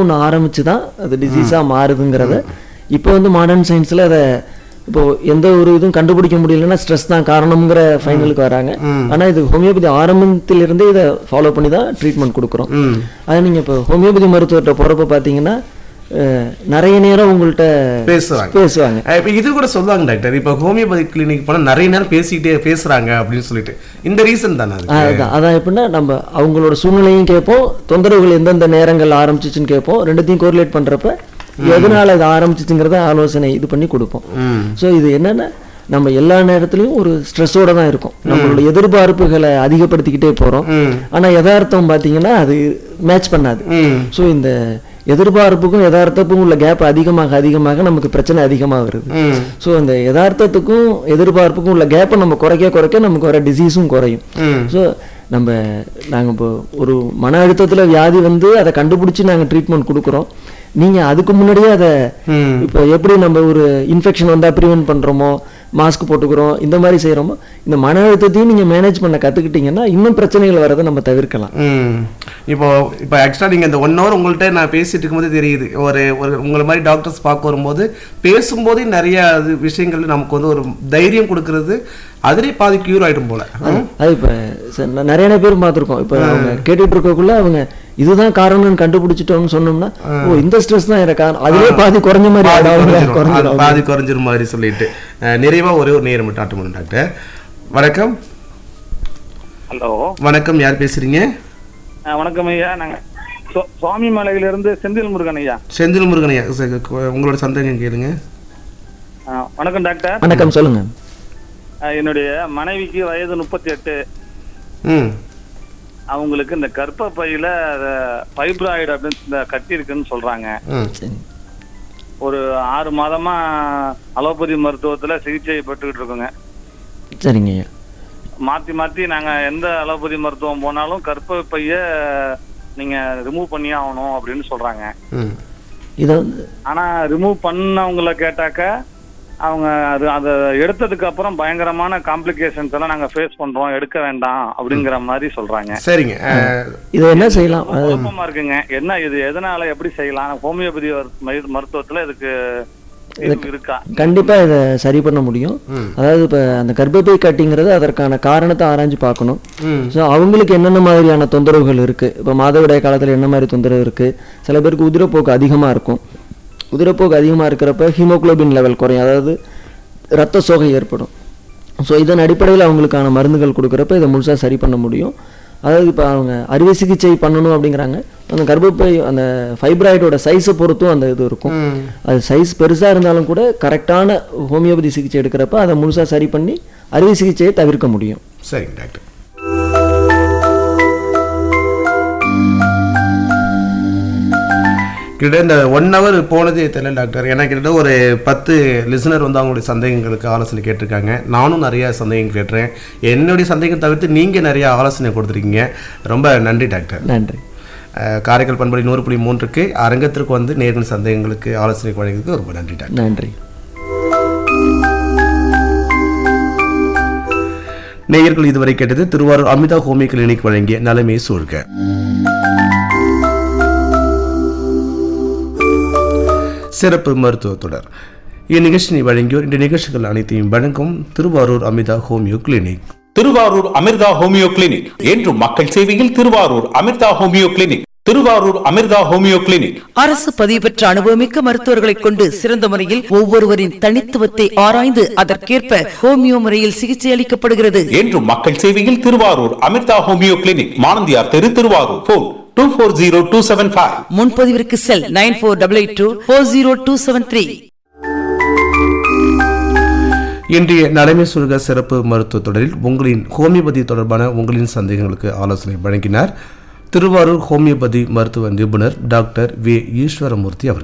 ஒன்று ஆரம்பிச்சு தான் அது டிசீஸாக மாறுதுங்கிறத இப்போ வந்து மாடர்ன் சயின்ஸில் அதை இப்போ எந்த ஒரு இதுவும் கண்டுபிடிக்க முடியலன்னா ஸ்ட்ரெஸ் தான் காரணம்ங்கிற ஃபைனலுக்கு வராங்க ஆனால் இது ஹோமியோபதி ஆரம்பத்திலிருந்தே இதை ஃபாலோ பண்ணி தான் ட்ரீட்மெண்ட் கொடுக்குறோம் ம் அது நீங்கள் இப்போ ஹோமியோபதி மருத்துவர்கிட்ட போகிறப்ப பார்த்தீங்கன்னா அஹ், நிறைய நேரம் உங்கள்கிட்ட பேசுவாங்க பேசுவாங்க அஹ் இப்ப இது கூட சொல்லுவாங்க டாக்டர் இப்ப ஹோமியோபதி கிளினிக் போனா நிறைய நேரம் பேசிக்கிட்டே பேசுறாங்க அப்படின்னு சொல்லிட்டு இந்த ரீசன் தானே ஆ, அதுக்கு அதான் அதான் எப்படின்னா நம்ம அவங்களோட சூழ்நிலையும் கேட்போம் தொந்தரவுகள் எந்தெந்த நேரங்கள் ஆரம்பிச்சிச்சுன்னு கேட்போம் ரெண்டுத்தையும் கோரிலேட் பண்றப்ப எதனால இது ஆரம்பிச்சிச்சுங்கிறத ஆலோசனை இது பண்ணி கொடுப்போம் ம் ஸோ இது என்னன்னா நம்ம எல்லா நேரத்துலையும் ஒரு ஸ்ட்ரெஸ்ஸோட தான் இருக்கும் நம்மளோட எதிர்பார்ப்புகளை அதிகப்படுத்திக்கிட்டே போறோம் ம் ஆனா யதார்த்தம் பார்த்தீங்கன்னா அது மேட்ச் பண்ணாது ம் ஸோ இந்த எதிர்பார்ப்புக்கும் யதார்த்தத்துக்கும் உள்ள கேப் அதிகமாக அதிகமாக நமக்கு பிரச்சனை அதிகமாக வருது ம் ஸோ அந்த யதார்த்தத்துக்கும் எதிர்பார்ப்புக்கும் உள்ள கேப்பை நம்ம குறைக்க குறைக்க நமக்கு வர டிசீஸும் குறையும் ம் ஸோ நம்ம நாங்கள் இப்போ ஒரு மன அழுத்தத்தில் வியாதி வந்து அதை கண்டுபிடிச்சி நாங்கள் ட்ரீட்மெண்ட் கொடுக்குறோம் நீங்கள் அதுக்கு முன்னாடியே அதை ம் இப்போ எப்படி நம்ம ஒரு இன்ஃபெக்ஷன் வந்தால் ப்ரிவென்ட் பண்ணுறோமோ மாஸ்க் போட்டுக்கிறோம் இந்த மாதிரி செய்கிறோமோ இந்த மன அழுத்தத்தையும் நீங்கள் மேனேஜ் பண்ண கற்றுக்கிட்டீங்கன்னா இன்னும் பிரச்சனைகள் வரதை நம்ம தவிர்க்கலாம் ம் இப்போ இப்போ ஆக்சுவலாக நீங்கள் இந்த ஒன் ஹவர் உங்கள்கிட்ட நான் பேசிட்டு இருக்கும்போது தெரியுது ஒரு ஒரு உங்களை மாதிரி டாக்டர்ஸ் பார்க்க வரும்போது பேசும்போதே நிறைய அது விஷயங்கள் நமக்கு வந்து ஒரு தைரியம் கொடுக்கறது அதிலே பாதி க்யூர் ஆயிடும் போல ம்? அது இப்போ நிறைய பேர் பார்த்துருக்கோம் இப்போ அவங்க கேட்டுட்டு இருக்கக்குள்ள அவங்க இதுதான் காரணம்னு கண்டுபிடிச்சிட்டோம்னு சொன்னோம்னா ஓ இந்த ஸ்ட்ரெஸ் தான் எனக்கு காரணம் அதுவே பாதி குறைஞ்ச மாதிரி பாதி ஆயிடும். குறைஞ்சிரும். குறைஞ்சிரும். அது பாதி குறைஞ்சிரும் மாதிரி சொல்லிட்டு அஹ், நிறைவா ஒரே ஒரு நேரம் மட்டும் ஆட்டம் பண்ணும் டாக்டர் வணக்கம் ஹலோ வணக்கம் யார் பேசுறீங்க ஆ, வணக்கம் ஐயா நாங்க சு- சுவாமி மலையிலிருந்து செந்தில் முருகன் ஐயா செந்தில் முருகன் ஐயா. சரி, கு- உங்களோட சந்தேகம் கேளுங்க ஆ, வணக்கம் டாக்டர் வணக்கம் சொல்லுங்க ஆ, என்னுடைய மனைவிக்கு வயது முப்பத்தி எட்டு ம் அவங்களுக்கு இந்த கர்ப்பப்பையில ஃபைப்ராய்டு அப்படின்னு இந்த கட்டி இருக்குன்னு சொல்றாங்க ம் சரி ஒரு ஆறு மாதமா அலோபதி மருத்துவத்துல சிகிச்சை பெற்றுக்கிட்டு இருக்கோங்க சரிங்க ஐயா மாத்தி மாத்தி நாங்க எந்த அலோபதி மருத்துவம் போனாலும் கர்ப்பப்பைய நீங்க ரிமூவ் பண்ணி ஆகணும் அப்படின்னு சொல்றாங்க ம் இதை வந்து ஆனா ரிமூவ் பண்ணவங்கள கேட்டாக்க அவங்க அது அதை எடுத்ததுக்கு அப்புறம் பயங்கரமான காம்ப்ளிகேஷன்ஸ் எல்லாம் நாங்க ஃபேஸ் பண்றோம் எடுக்க வேண்டாம் அப்படிங்கிற மாதிரி சொல்றாங்க சரிங்க அஹ், இதை என்ன செய்யலாம் அது குழப்பமா இருக்குங்க என்ன இது எதனால எப்படி செய்யலாம் ஹோமியோபதி மரு- மருத்துவத்துல இதுக்கு தீர்வு இருக்கா கண்டிப்பா இதை சரி பண்ண முடியும் ம். அதாவது இப்போ அந்த கர்ப்பப்பை கட்டிங்கிறது அதற்கான காரணத்தை ஆராய்ஞ்சு பார்க்கணும் ம் ஸோ அவங்களுக்கு என்னென்ன மாதிரியான தொந்தரவுகள் இருக்கு இப்போ மாதவிடாய் காலத்தில் என்ன மாதிரி தொந்தரவு இருக்கு சில பேருக்கு உதிரப்போக்கு அதிகமாக இருக்கும் உதிரப்போக்கு அதிகமாக இருக்கிறப்ப ஹீமோகுளோபின் லெவல் குறையும் அதாவது ரத்த சோகை ஏற்படும் ஸோ இதன் அடிப்படையில் அவங்களுக்கான மருந்துகள் கொடுக்குறப்ப இதை முழுசாக சரி பண்ண முடியும் அதாவது இப்போ அவங்க அறுவை சிகிச்சை பண்ணணும் அப்படிங்கிறாங்க அந்த கர்ப்பப்பை அந்த ஃபைப்ராய்டோட சைஸை பொறுத்தும் அந்த இது இருக்கும் ம் அது சைஸ் பெருசாக இருந்தாலும் கூட கரெக்டான ஹோமியோபதி சிகிச்சை எடுக்கிறப்ப அதை முழுசாக சரி பண்ணி அறுவை சிகிச்சையை தவிர்க்க முடியும் சரிங்க டாக்டர் கிட்ட இந்த ஒன் ஹவர் போனதே தெரியல டாக்டர் ஏன்னா கிட்ட ஒரு பத்து லிசனர் வந்து அவங்களுடைய சந்தேகங்களுக்கு ஆலோசனை கேட்டிருக்காங்க நானும் நிறைய சந்தேகம் கேட்டுறேன் என்னுடைய சந்தேகம் தவிர்த்து நீங்கள் நிறைய ஆலோசனை கொடுத்துருக்கீங்க ரொம்ப நன்றி டாக்டர் நன்றி அஹ், காரைக்கால் பண்படி நூறு புள்ளி மூன்றுக்கு அரங்கத்திற்கு வந்து நேரில் சந்தேகங்களுக்கு ஆலோசனை வழங்கியதுக்கு ரொம்ப நன்றி டாக்டர் நன்றி நேயர்கள் இதுவரை கேட்டது திருவாரூர் அமிதா ஹோமியோ கிளினிக் வழங்கிய நலமே சூழ்க சிறப்பு மருத்துவ தொடர் இந்நிகழ்ச்சியை வழங்கியோர் இந்த நிகழ்ச்சிகள் அனைத்தையும் வழங்கும் Tiruvarur Amita homeo clinic Tiruvarur Amirtha homeo clinic என்றும் மக்கள் சேவையில் Tiruvarur Amirtha homeo clinic Tiruvarur Amirtha homeo clinic அரசு பதிவு பெற்ற அனுபவமிக்க மருத்துவர்களைக் கொண்டு சிறந்த முறையில் ஒவ்வொருவரின் தனித்துவத்தை ஆராய்ந்து அதற்கேற்ப ஹோமியோ முறையில் சிகிச்சை அளிக்கப்படுகிறது என்றும் மக்கள் சேவையில் திருவாரூர் அமிர்தா ஹோமியோ கிளினிக் மானந்தியார் தெரு Tiruvarur phone two four zero two seven five முன்பதிவிற்கு cell nine four double eight two four zero two seven three இன்றைய நலமை சுருக சிறப்பு மருத்துவ தொடரில் உங்களின் ஹோமியோபதி தொடர்பான உங்களின் சந்தேகங்களுக்கு ஆலோசனை வழங்கினார் திருவாரூர் ஹோமியோபதி மருத்துவ நிபுணர் டாக்டர் வே ஈஸ்வரமூர்த்தி அவர்கள்